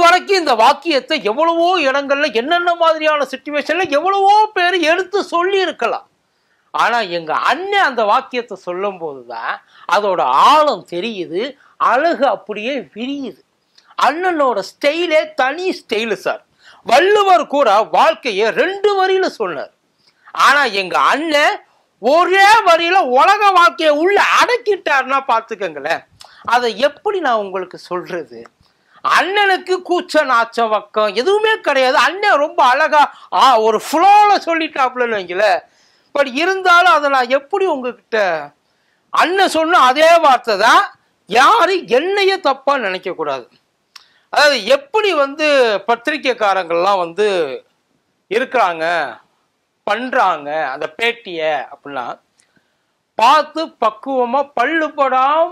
வரைக்கும் இந்த வாக்கியத்தை எவ்வளவோ இடங்கள்ல என்னென்ன மாதிரியான சுச்சுவேஷன்ல எவ்வளவோ பேர் எடுத்து சொல்லி இருக்கலாம் ஆனா எங்க அண்ணன் அந்த வாக்கியத்தை சொல்லும் போதுதான் அதோட ஆழம் தெரியுது அழகு அப்படியே விரியுது அண்ணனோட ஸ்டைலே தனி ஸ்டைலு சார் வள்ளுவர் கூட வாழ்க்கையை ரெண்டு வரியில சொன்னார் ஆனா எங்க அண்ணன் ஒரே வரியில உலக வாழ்க்கையை உள்ள அடக்கிட்டாருன்னா பார்த்துக்கங்களேன் அதை எப்படி நான் உங்களுக்கு சொல்றது அண்ணனுக்கு கூச்ச நாச்ச வக்கம் எதுவுமே கிடையாது அண்ணன் ரொம்ப அழகா ஆ ஒரு ஃப்ளோல சொல்லிட்டாப்புலன்னு வைங்களேன் பட் இருந்தாலும் அதை நான் எப்படி உங்ககிட்ட அண்ணன் சொன்ன அதே வார்த்தை தான் யாரும் என்னையே தப்பா நினைக்க கூடாது அதாவது எப்படி வந்து பத்திரிக்கைக்காரங்கள்லாம் வந்து இருக்கிறாங்க பண்றாங்க அந்த பேட்டிய அப்படின்னா பார்த்து பக்குவமா பல்லுபடாம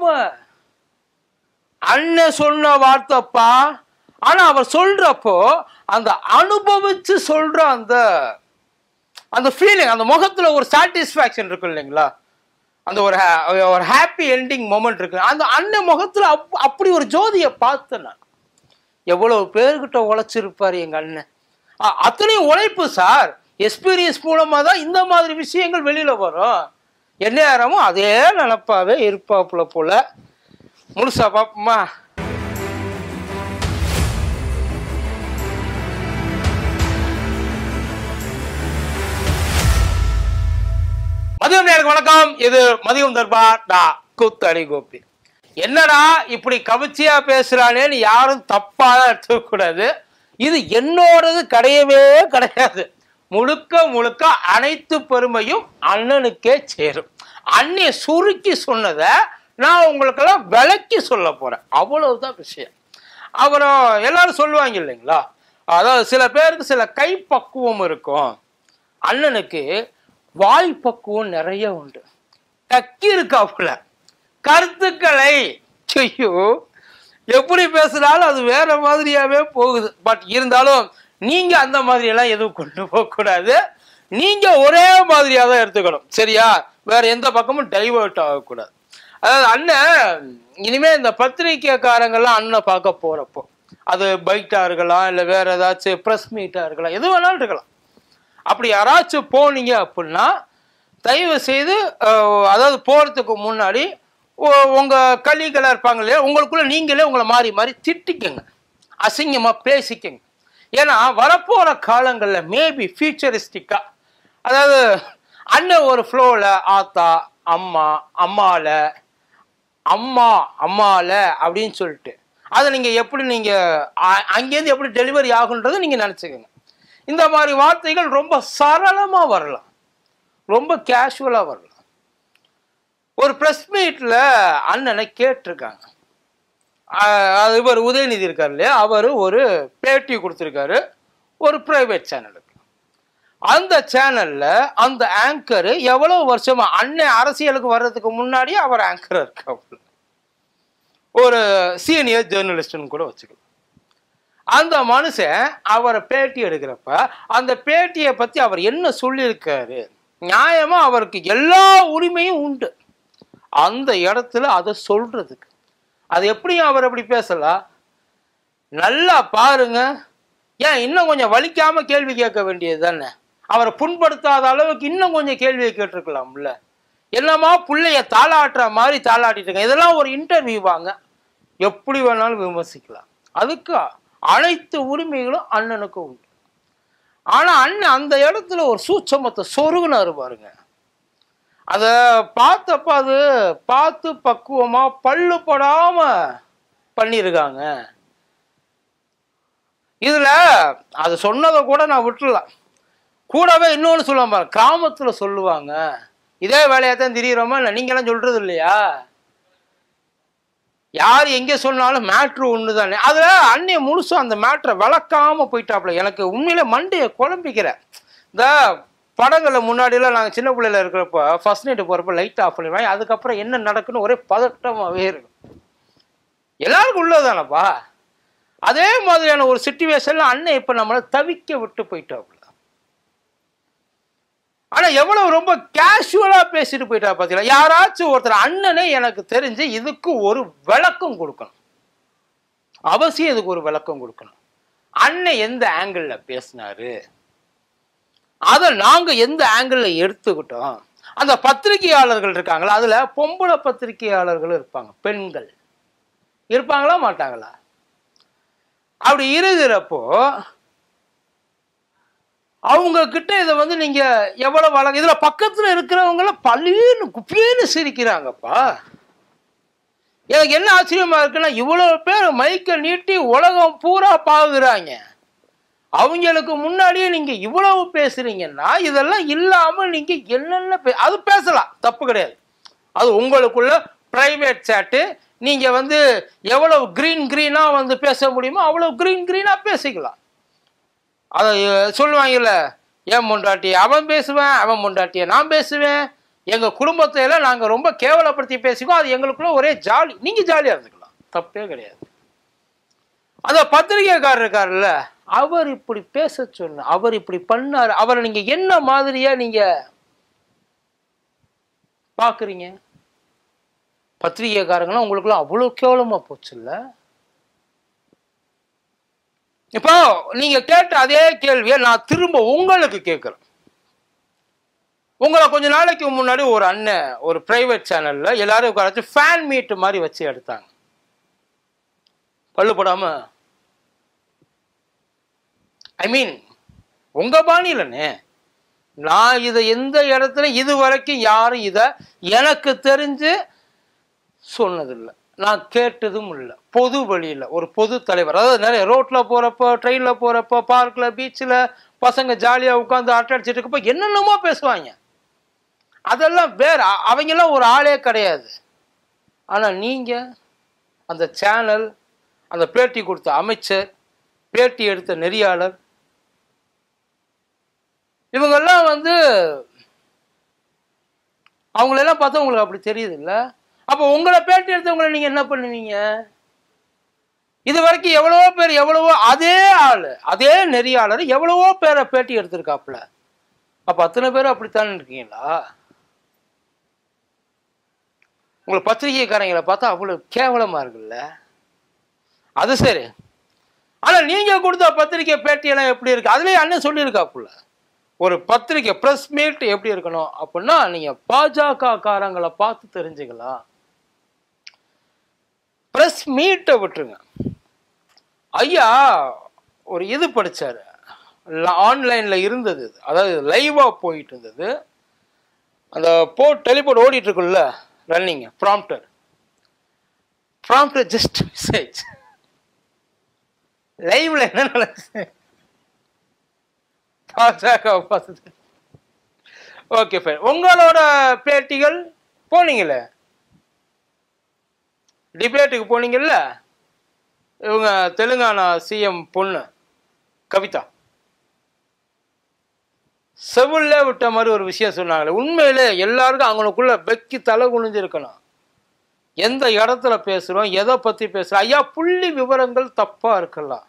அண்ணன் சொன்ன வார்த்தைப்பா ஆனா அவர் சொல்றப்போ அந்த அனுபவிச்சு சொல்ற அந்த அந்த ஃபீலிங் அந்த முகத்துல ஒரு சாட்டிஸ்ஃபேக்ஷன் இருக்கு இல்லைங்களா அந்த ஒரு ha- ஒரு ஹாப்பி எண்டிங் மொமெண்ட் இருக்கு அந்த அண்ணன் முகத்துல அப் அப்படி ஒரு ஜோதியை பார்த்தேன் நான் எவ்வளவு பேர்கிட்ட உழைச்சிருப்பாரு எங்க அண்ணன் அ- அத்தனையும் உழைப்பு சார் எக்ஸ்பீரியன்ஸ் மூலமா தான் இந்த மாதிரி விஷயங்கள் வெளியில வரும் எந்நேரமும் அதே நினப்பாவே இருப்பாப்புல போல முழுசா பாப்போமா மதியம் நேருக்கு வணக்கம் இது மதியம் தர்பார் டா கூத்தடி கோபி என்னடா இப்படி கவிச்சியா பேசுறானேன்னு யாரும் தப்பா எடுத்துக்க கூடாது இது என்னோடது கிடையவே கிடையாது முழுக்க முழுக்க அனைத்து பெருமையும் அண்ணனுக்கே சேரும் அண்ணே சுருக்கி சொன்னதை நான் உங்களுக்கெல்லாம் விளக்கி சொல்ல போறேன் அவ்வளவுதான் விஷயம் அப்புறம் எல்லாரும் சொல்லுவாங்க இல்லைங்களா அதாவது சில பேருக்கு சில கைப்பக்குவம் இருக்கும் அண்ணனுக்கு வாய் பக்குவம் நிறைய உண்டு டக்கி இருக்காப்புல கருத்துக்களை ஐயோ எப்படி பேசினாலும் அது வேற மாதிரியாவே போகுது பட் இருந்தாலும் நீங்க அந்த மாதிரி எல்லாம் எதுவும் கொண்டு போக கூடாது நீங்க ஒரே மாதிரியா தான் எடுத்துக்கணும் சரியா வேற எந்த பக்கமும் டைவர்ட் ஆகக்கூடாது அதாவது அண்ணன் இனிமே இந்த பத்திரிக்கைக்காரங்கெல்லாம் அண்ணன் பார்க்க போறப்போ அது பைட்டா இருக்கலாம் இல்லை வேற ஏதாச்சும் ப்ரெஸ் மீட்டா இருக்கலாம் எது வேணாலும் இருக்கலாம் அப்படி யாராச்சும் போனீங்க அப்படின்னா தயவு செய்து அஹ், அதாவது போகிறதுக்கு முன்னாடி உ- உங்க கலிகளாக இருப்பாங்க இல்லையா உங்களுக்குள்ள நீங்களே உங்களை மாறி மாறி திட்டிக்கங்க அசிங்கமா பேசிக்கங்க ஏன்னா வரப்போற காலங்களில் மேபி ஃபியூச்சரிஸ்டிக்கா அதாவது அண்ணன் ஒரு ஃப்ளோவில் ஆத்தா அம்மா அம்மால அம்மா அம்மால அப்படின்னு சொல்லிட்டு அதை நீங்க எப்படி நீங்க அ- அங்கேருந்து எப்படி டெலிவரி ஆகுன்றதை நீங்க நினைச்சுக்கோங்க இந்த மாதிரி வார்த்தைகள் ரொம்ப சரளமா வரலாம் ரொம்ப கேஷுவலா வரலாம் ஒரு ப்ரெஸ் மீட்ல அண்ணனை கேட்டிருக்காங்க அஹ் அது இவர் உதயநிதி இருக்கார் இல்லையா அவர் ஒரு பேட்டி கொடுத்துருக்காரு ஒரு பிரைவேட் சேனலுக்கு அந்த சேனல்ல அந்த ஆங்கர் எவ்வளவு வருஷமா அண்ணன் அரசியலுக்கு வர்றதுக்கு முன்னாடியே அவர் ஆங்கர் இருக்காப்புல ஒரு சீனியர் ஜேர்னலிஸ்ட்னு கூட வச்சுக்கலாம் அந்த மனுஷன் அவரை பேட்டி எடுக்கிறப்ப அந்த பேட்டியை பத்தி அவர் என்ன சொல்லியிருக்காரு நியாயமா அவருக்கு எல்லா உரிமையும் உண்டு அந்த இடத்துல அதை சொல்றதுக்கு அது எப்படியும் அவர் அப்படி பேசலாம் நல்லா பாருங்க ஏன் இன்னும் கொஞ்சம் வலிக்காம கேள்வி கேட்க வேண்டியது தானே அவரை புண்படுத்தாத அளவுக்கு இன்னும் கொஞ்சம் கேள்வியை கேட்டிருக்கலாம்ல என்னமா பிள்ளைய தாளாட்டுற மாதிரி தாளாட்டிட்டு இருக்க இதெல்லாம் ஒரு இன்டர்வியூ வாங்க எப்படி வேணாலும் விமர்சிக்கலாம் அதுக்கு அனைத்து உரிமைகளும் அண்ணனுக்கு உண்டு ஆனா அண்ணன் அந்த இடத்துல ஒரு சூட்சமத்தை சொருகுனாரு பாருங்க அத பார்த்தப்ப அது பார்த்து பக்குவமா பல்லு படாம பண்ணியிருக்காங்க இதுல அது சொன்னதை கூட நான் விட்டுறலாம் கூடவே இன்னொன்னு சொல்லுவாங்க பாருங்க, கிராமத்துல சொல்லுவாங்க இதே வேலையா தான் திரியிறோமா இல்லை நீங்களாம் சொல்றது இல்லையா யார் எங்க சொன்னாலும் மேட்ரு ஒன்று தானே அதில் அன்னைய முழுசும் அந்த மேட்ரை விளக்காம போயிட்டாப்புல எனக்கு உண்மையில மண்டையை குழம்பிக்கிற இந்த படங்களில் முன்னாடிலாம் நாங்கள் சின்ன பிள்ளையில இருக்கிறப்ப ஃபர்ஸ்ட் நைட்டு போகிறப்ப லைட் ஆஃப் பண்ணிடுவாங்க அதுக்கப்புறம் என்ன நடக்குன்னு ஒரே பதட்டமாகவே இருக்கும் எல்லாருக்கும் உள்ளதானப்பா அதே மாதிரியான ஒரு சுச்சுவேஷன்ல அண்ணன் இப்போ நம்மளை தவிக்க விட்டு போயிட்டாப்புல ஆனா எவ்வளவு ரொம்ப கேஷுவலா பேசிட்டு போயிட்டா பாத்தீங்களா யாராச்சும் ஒருத்தர் அண்ணனே எனக்கு தெரிஞ்சு இதுக்கு ஒரு விளக்கம் கொடுக்கணும் அவசியம் இதுக்கு ஒரு விளக்கம் கொடுக்கணும் அண்ணன் எந்த ஆங்கிள் பேசினாரு அதை நாங்க எந்த ஆங்கிள் எடுத்துக்கிட்டோம் அந்த பத்திரிகையாளர்கள் இருக்காங்களா அதுல பொம்பளை பத்திரிகையாளர்கள் இருப்பாங்க பெண்கள் இருப்பாங்களா மாட்டாங்களா அப்படி இருக்கிறப்போ அவங்க கிட்ட இதை வந்து நீங்க எவ்வளவு வழங்க இதுல பக்கத்துல இருக்கிறவங்கள பல்லுன்னு குப்பின்னு சிரிக்கிறாங்கப்பா எனக்கு என்ன ஆச்சரியமா இருக்குன்னா இவ்வளவு பேர் மைக்க நீட்டி உலகம் பூரா பாக்குறாங்க அவங்களுக்கு முன்னாடியே நீங்க இவ்வளவு பேசுறீங்கன்னா இதெல்லாம் இல்லாம நீங்க என்னென்ன பே- அது பேசலாம் தப்பு கிடையாது அது உங்களுக்குள்ள பிரைவேட் சேட்டு நீங்க வந்து எவ்வளவு கிரீன் கிரீனா வந்து பேச முடியுமோ அவ்வளவு கிரீன் கிரீனா பேசிக்கலாம் அதை அஹ், சொல்லுவாங்கல்ல ஏன் முண்டாட்டி அவன் பேசுவேன் அவன் முண்டாட்டிய நான் பேசுவேன் எங்க குடும்பத்தை எல்லாம் நாங்க ரொம்ப கேவலப்படுத்தி பேசிக்குவோம் அது எங்களுக்குள்ள ஒரே ஜாலி நீங்க ஜாலியா இருந்துக்கலாம் தப்பே கிடையாது அந்த பத்திரிகைக்காரர் இருக்காருல்ல அவர் இப்படி பேச சொன்ன அவர் இப்படி பண்ணாரு அவரை நீங்க என்ன மாதிரியா நீங்க பாக்குறீங்க பத்திரிகைக்காரங்கன்னா உங்களுக்குள்ள அவ்வளவு கேவலமா போச்சு இல்ல இப்போ நீங்க கேட்ட அதே கேள்வியை நான் திரும்ப உங்களுக்கு கேட்கிறேன் உங்களை கொஞ்ச நாளைக்கு முன்னாடி ஒரு அண்ணன் ஒரு பிரைவேட் சேனல்ல எல்லாரும் உட்கார ஃபேன் மீட் மாதிரி வச்சு எடுத்தாங்க பல்லுப்படாம ஐ மீன் உங்க பாணியிலண்ணே நான் இதை எந்த இடத்துல இது வரைக்கும் யாரும் இதை எனக்கு தெரிஞ்சு சொன்னதில்லை நான் கேட்டதும் இல்லை பொது வழியில் ஒரு பொது தலைவர் அதாவது நிறைய ரோட்டில் போகிறப்போ ட்ரெயினில் போகிறப்போ பார்க்கில் பீச்சில் பசங்க ஜாலியாக உட்காந்து அரட்டை அடிச்சிட்டு இருக்கப்போ என்னென்னமோ பேசுவாங்க அதெல்லாம் வேற அ- அவங்கெல்லாம் ஒரு ஆளே கிடையாது ஆனால் நீங்கள் அந்த சேனல் அந்த பேட்டி கொடுத்த அமைச்சர் பேட்டி எடுத்த நெறியாளர் இவங்கெல்லாம் வந்து அவங்களெல்லாம் பார்த்தா உங்களுக்கு அப்படி தெரியுது இல்ல அப்போ உங்களை பேட்டி எடுத்தவங்களை நீங்க என்ன பண்ணுவீங்க இது வரைக்கும் எவ்வளவோ பேர் எவ்வளவோ அதே ஆளு அதே நெறியாளர் எவ்வளவோ பேரை பேட்டி எடுத்திருக்காப்புல அப்ப அத்தனை பேரும் அப்படித்தானே இருக்கீங்களா உங்களை பத்திரிகைக்காரங்களை பார்த்தா அவ்வளவு கேவலமா இருக்குல்ல அது சரி ஆனா நீங்க கொடுத்த பத்திரிகை பேட்டியெல்லாம் எப்படி இருக்கு அதுலயே அண்ணன் சொல்லியிருக்காப்புல ஒரு பத்திரிகை ப்ரெஸ் மீட் எப்படி இருக்கணும் அப்படின்னா நீங்க பாஜக காரங்களை பார்த்து தெரிஞ்சுக்கலாம் ப்ரெஸ் மீட்டை விட்டுருங்க ஐயா ஒரு இது படிச்சாரு ஆன்லைன்ல இருந்தது இது. அதாவது லைவா போயிட்டு இருந்தது அந்த போர்ட் டெலிபோர்ட் ஓடிட்டு இருக்குல்ல running prompter prompter just message லைவ்ல என்ன நடக்குது பாஜக பார்த்து ஓகே ஃபைன் உங்களோட பேட்டிகள் போனீங்களே டிபேட்டுக்கு போனீங்கல்ல இவங்க தெலுங்கானா சிஎம் பொண்ணு கவிதா செவில்ல விட்ட மாதிரி ஒரு விஷயம் சொன்னாங்களே உண்மையிலே எல்லாருக்கும் அவங்களுக்குள்ள வெக்கி தலை குனிஞ்சிருக்கணும் எந்த இடத்துல பேசுறோம் எதை பத்தி பேசுறோம் ஐயா புள்ளி விவரங்கள் தப்பா இருக்கலாம்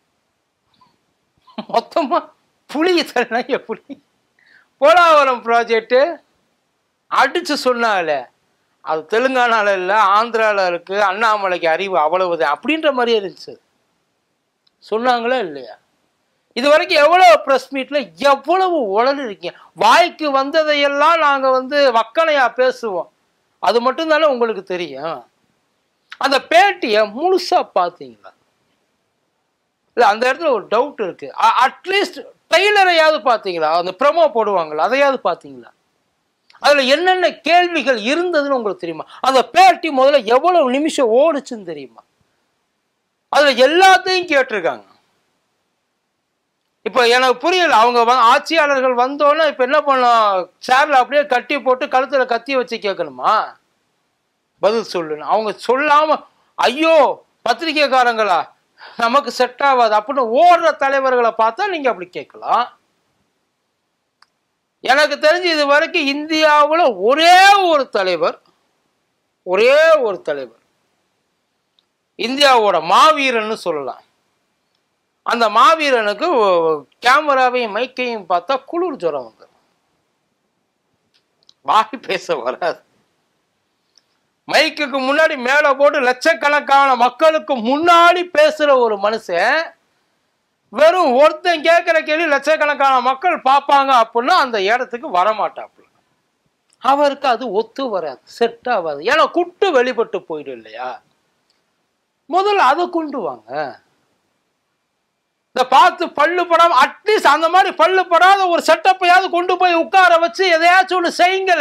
மொத்தமா புளி தரனா எப்படி போலாவரம் ப்ராஜெக்ட் அடிச்சு சொன்னாலே அது தெலுங்கானால இல்லை ஆந்திரால இருக்கு அண்ணாமலைக்கு அறிவு அவ்வளவுதான் அப்படின்ற மாதிரியே இருந்துச்சு சொன்னாங்களா இல்லையா இது வரைக்கும் எவ்வளவு ப்ரெஸ் மீட்ல எவ்வளவு உளறு இருக்கீங்க வாய்க்கு வந்ததையெல்லாம் நாங்க வந்து வக்கனையா பேசுவோம் அது மட்டும்தானே உங்களுக்கு தெரியும் அந்த பேட்டியை முழுசா பார்த்தீங்களா இல்ல அந்த இடத்துல ஒரு டவுட் இருக்கு அட்லீஸ்ட் ட்ரெய்லரையாவது பார்த்தீங்களா அந்த ப்ரமோ போடுவாங்களா அதையாவது பார்த்தீங்களா அதுல என்னென்ன கேள்விகள் இருந்ததுன்னு உங்களுக்கு தெரியுமா அந்த பேட்டி முதல்ல எவ்வளவு நிமிஷம் ஓடுச்சுன்னு தெரியுமா அதுல எல்லாத்தையும் கேட்டிருக்காங்க இப்போ எனக்கு புரியல அவங்க வ- ஆட்சியாளர்கள் வந்தோன்னே இப்போ என்ன பண்ணோம் சேர்ல அப்படியே கட்டி போட்டு கழுத்துல கத்தி வச்சு கேட்கணுமா பதில் சொல்லுன்னு அவங்க சொல்லாம ஐயோ பத்திரிக்கைக்காரங்களா நமக்கு செட் ஆகாது அப்படின்னு ஓடுற தலைவர்களை பார்த்தா நீங்க அப்படி கேட்கலாம் எனக்கு தெரிஞ்சு இது வரைக்கும் இந்தியாவுல ஒரே ஒரு தலைவர் ஒரே ஒரு தலைவர் இந்தியாவோட மாவீரன்னு சொல்லலாம் அந்த மாவீரனுக்கு ஒ- கேமராவையும் மைக்கையும் பார்த்தா குளிர் ஜுரம் வந்து வாய் பேச வராது மைக்குக்கு முன்னாடி மேல போட்டு லட்சக்கணக்கான மக்களுக்கு முன்னாடி பேசுற ஒரு மனுஷன் வெறும் ஒருத்தன் கேட்குற கேள்வி லட்சக்கணக்கான மக்கள் பார்ப்பாங்க அப்படின்னா அந்த இடத்துக்கு வரமாட்டாப்புல அவருக்கு அது ஒத்து வராது செட் ஆகாது ஏன்னா குட்டு வெளிப்பட்டு போயிடும் இல்லையா முதல்ல அதை கொண்டு வாங்க இந்த பார்த்து பல்லு படாம அட்லீஸ்ட் அந்த மாதிரி பல்லு படாத ஒரு செட்டப்பையாவது கொண்டு போய் உட்கார வச்சு எதையாச்சும் ஒன்று செய்யுங்கள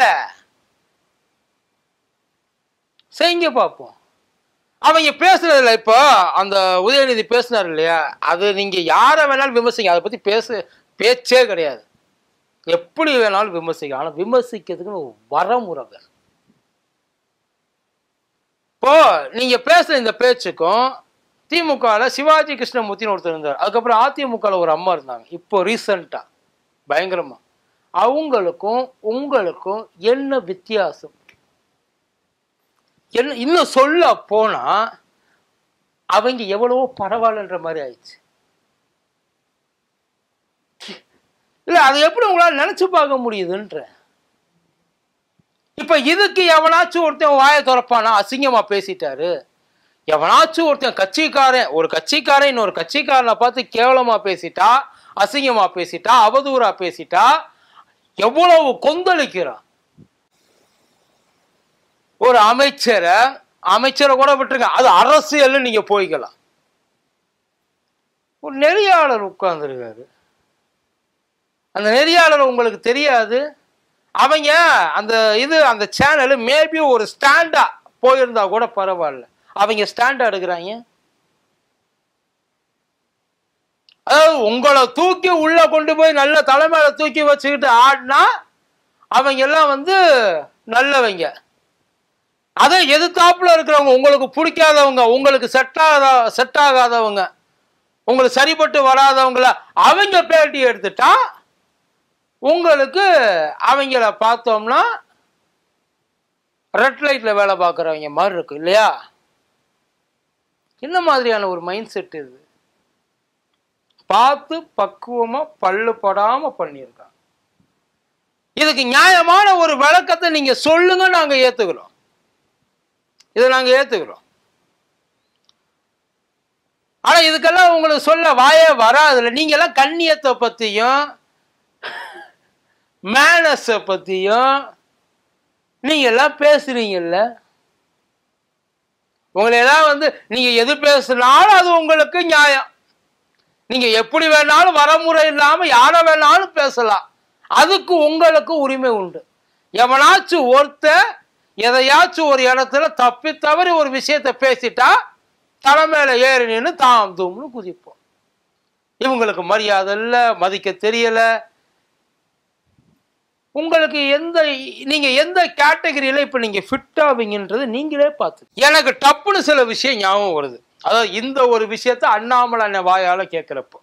செய்யுங்க பார்ப்போம் அவங்க பேசுறதுல இப்போ அந்த உதயநிதி பேசினார் இல்லையா அது நீங்க யாரை வேணாலும் விமர்சிங்க அதை பத்தி பேச பேச்சே கிடையாது எப்படி வேணாலும் விமர்சிக்கலாம் ஆனால் விமர்சிக்கிறதுக்கு ஒரு வரமுறை வேணும் இப்போ நீங்க பேசுற இந்த பேச்சுக்கும் திமுகவில் சிவாஜி கிருஷ்ணமூர்த்தின்னு ஒருத்தர் இருந்தார் அதுக்கப்புறம் அதிமுகவில் ஒரு அம்மா இருந்தாங்க இப்போ ரீசண்டா பயங்கரமா அவங்களுக்கும் உங்களுக்கும் என்ன வித்தியாசம் என்ன இன்னும் சொல்ல போனா அவங்க எவ்வளவோ பரவாயில்லன்ற மாதிரி ஆயிடுச்சு இல்ல அது எப்படி உங்களால நினைச்சு பார்க்க முடியுதுன்ற இப்ப இதுக்கு எவனாச்சும் ஒருத்தன் வாயை திறப்பானா அசிங்கமா பேசிட்டாரு எவனாச்சும் ஒருத்தன் கட்சிக்காரன் ஒரு கட்சிக்காரன் இன்னொரு கட்சிக்காரனை பார்த்து கேவலமா பேசிட்டா அசிங்கமா பேசிட்டா அவதூறா பேசிட்டா எவ்வளவு கொந்தளிக்கிறான் ஒரு அமைச்சரை அமைச்சரை கூட விட்டுருங்க அது அரசியல் நீங்க போய்க்கலாம் ஒரு நெறியாளர் உட்கார்ந்துருக்காரு அந்த நெறியாளர் உங்களுக்கு தெரியாது அவங்க அந்த இது அந்த சேனல் மேபி ஒரு ஸ்டாண்டா போயிருந்தா கூட பரவாயில்ல அவங்க ஸ்டாண்டா எடுக்கிறாங்க அதாவது உங்களை தூக்கி உள்ள கொண்டு போய் நல்ல தலைமையில தூக்கி வச்சுக்கிட்டு ஆடினா அவங்க எல்லாம் வந்து நல்லவங்க அதை எதிர்த்தாப்புல இருக்கிறவங்க உங்களுக்கு பிடிக்காதவங்க உங்களுக்கு செட் ஆகாத செட் ஆகாதவங்க உங்களுக்கு சரிப்பட்டு வராதவங்கள அவங்க பேட்டி எடுத்துட்டா உங்களுக்கு அவங்கள பார்த்தோம்னா ரெட் லைட்ல வேலை பார்க்குறவங்க மாதிரி இருக்கு இல்லையா என்ன மாதிரியான ஒரு மைண்ட் செட் இது பார்த்து பக்குவமா பல்லு படாம பண்ணியிருக்காங்க இதுக்கு நியாயமான ஒரு விளக்கத்தை நீங்க சொல்லுங்க நாங்க ஏத்துக்கிறோம் இதை நாங்க ஏத்துக்கிறோம் ஆனா இதுக்கெல்லாம் உங்களுக்கு சொல்ல வாயே வராதுல்ல நீங்க எல்லாம் கண்ணியத்தை பத்தியும் மேனஸை பத்தியும் நீங்க எல்லாம் பேசுறீங்கல்ல உங்களை எல்லாம் வந்து நீங்க எது பேசினாலும் அது உங்களுக்கு நியாயம் நீங்க எப்படி வேணாலும் வரமுறை இல்லாம யாரை வேணாலும் பேசலாம் அதுக்கு உங்களுக்கு உரிமை உண்டு எவனாச்சும் ஒருத்த எதையாச்சும் ஒரு இடத்துல தப்பி தவறி ஒரு விஷயத்த பேசிட்டா தலைமையில ஏறி நின்று தாம் தூம்னு குதிப்போம் இவங்களுக்கு மரியாதை இல்லை மதிக்க தெரியல உங்களுக்கு எந்த நீங்க எந்த கேட்டகரியில இப்ப நீங்க ஃபிட் ஆவீங்கன்றது நீங்களே பார்த்து எனக்கு டப்புன்னு சில விஷயம் ஞாபகம் வருது அதாவது இந்த ஒரு விஷயத்த அண்ணாமலை அண்ணன் வாயால கேட்கிறப்போ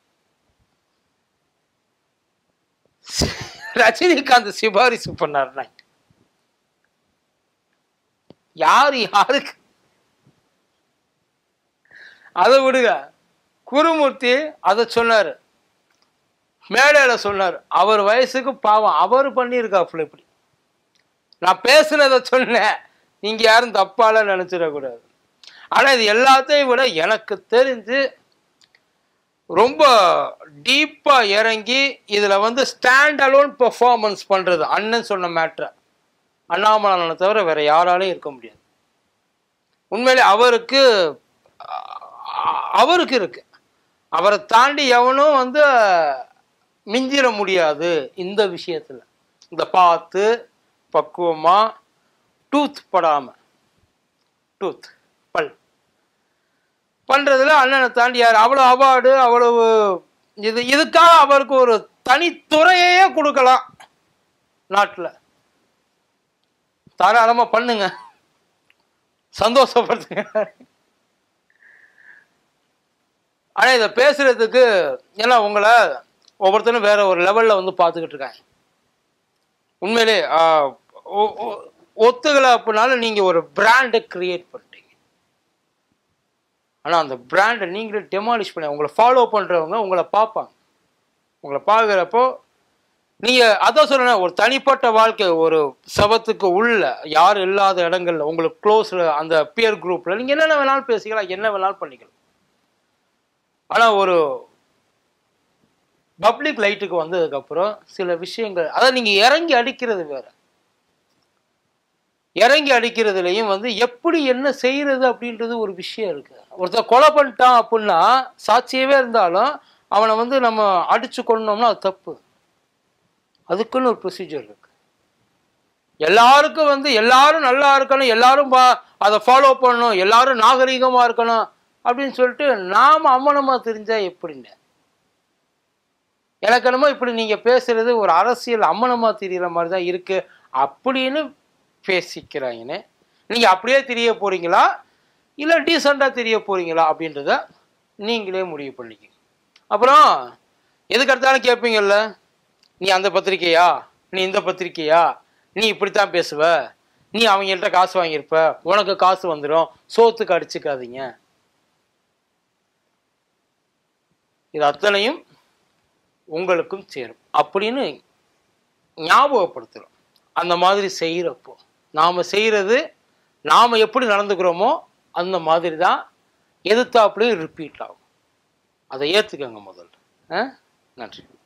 ரஜினிகாந்த் சிபாரிசு பண்ணாருன்னா யார் யாருக்கு அதை விடுங்க குருமூர்த்தி அதை சொன்னாரு மேடையில சொன்னார் அவர் வயசுக்கு பாவம் அவர் பண்ணியிருக்காப்புல இப்படி நான் பேசுனதை சொன்னேன் நீங்க யாரும் தப்பால நினைச்சிடக்கூடாது ஆனா இது எல்லாத்தையும் விட எனக்கு தெரிஞ்சு ரொம்ப டீப்பா இறங்கி இதுல வந்து ஸ்டாண்ட் அலோன் பெர்ஃபார்மன்ஸ் பண்றது அண்ணன் சொன்ன மேட்ரை அண்ணாமலை தவிர வேற யாராலையும் இருக்க முடியாது உண்மையிலே அவருக்கு அ- அவருக்கு இருக்கு அவரை தாண்டி எவனும் வந்து மிஞ்சிட முடியாது இந்த விஷயத்துல இந்த பார்த்து பக்குவமா டூத் படாம டூத் பல் பண்றதுல அண்ணனை தாண்டி யார் அவ்வளவு அவார்டு அவ்வளவு இது இதுக்காக அவருக்கு ஒரு தனித்துறையே கொடுக்கலாம் நாட்டுல தாராளமா பண்ணுங்க சந்தோஷப்படுத்துங்க ஆனா இதை பேசுறதுக்கு ஏன்னா உங்களை ஒவ்வொருத்தரும் வேற ஒரு லெவல்ல வந்து பார்த்துக்கிட்டு இருக்காங்க உண்மையிலே ஆஹ், ஒ- ஒ- ஒத்துக்கலை அப்படின்னாலும் நீங்க ஒரு பிராண்டை கிரியேட் பண்ணிட்டீங்க ஆனா அந்த பிராண்டை நீங்களே டெமாலிஷ் பண்ணி உங்களை ஃபாலோ பண்றவங்க உங்களை பார்ப்பாங்க உங்களை பார்க்குறப்போ நீங்க அதான் சொல்றேன் ஒரு தனிப்பட்ட வாழ்க்கை ஒரு சபத்துக்கு உள்ள யாரும் இல்லாத இடங்கள்ல உங்களுக்கு க்ளோஸ்ல அந்த பியர் குரூப்ல நீங்க என்னென்ன வேணாலும் பேசிக்கலாம் என்ன வேணாலும் பண்ணிக்கலாம் ஆனா ஒரு பப்ளிக் லைட்டுக்கு வந்ததுக்கப்புறம் சில விஷயங்கள் அதாவது நீங்கள் இறங்கி அடிக்கிறது வேற இறங்கி அடிக்கிறதுலையும் வந்து எப்படி என்ன செய்யறது அப்படின்றது ஒரு விஷயம் இருக்கு ஒருத்தர் கொலை பண்ணிட்டான் அப்படின்னா சாட்சியவே இருந்தாலும் அவனை வந்து நம்ம அடிச்சு கொண்டோம்னா அது தப்பு அதுக்குன்னு ஒரு ப்ரொசீஜர் இருக்கு எல்லாருக்கும் வந்து எல்லாரும் நல்லா இருக்கணும் எல்லாரும் பா அதை ஃபாலோ பண்ணணும் எல்லாரும் நாகரிகமாக இருக்கணும் அப்படின்னு சொல்லிட்டு நாம் அம்மனமாக தெரிஞ்சா எப்படிங்க எனக்கு என்னமோ இப்படி நீங்கள் பேசுறது ஒரு அரசியல் அம்மனமாக தெரிகிற மாதிரி தான் இருக்கு அப்படின்னு பேசிக்கிறாங்கன்னு நீங்கள் அப்படியே தெரிய போறீங்களா இல்லை டீசெண்டாக தெரிய போறீங்களா அப்படின்றத நீங்களே முடிவு பண்ணிக்கங்க அப்புறம் எதுக்கு எடுத்தாலும் கேட்பீங்கல்ல நீ அந்த பத்திரிக்கையா நீ இந்த பத்திரிக்கையா நீ இப்படித்தான் பேசுவ நீ அவங்கள்ட்ட காசு வாங்கியிருப்ப உனக்கு காசு வந்துடும் சோத்துக்கு அடிச்சுக்காதீங்க இது அத்தனையும் உங்களுக்கும் சேரும் அப்படின்னு ஞாபகப்படுத்துகிறோம் அந்த மாதிரி செய்கிறப்போ நாம் செய்கிறது நாம் எப்படி நடந்துக்கிறோமோ அந்த மாதிரி தான் எதிர்த்தாப்புலையும் ரிப்பீட் ஆகும் அதை ஏற்றுக்கங்க முதல்ல ஆ நன்றி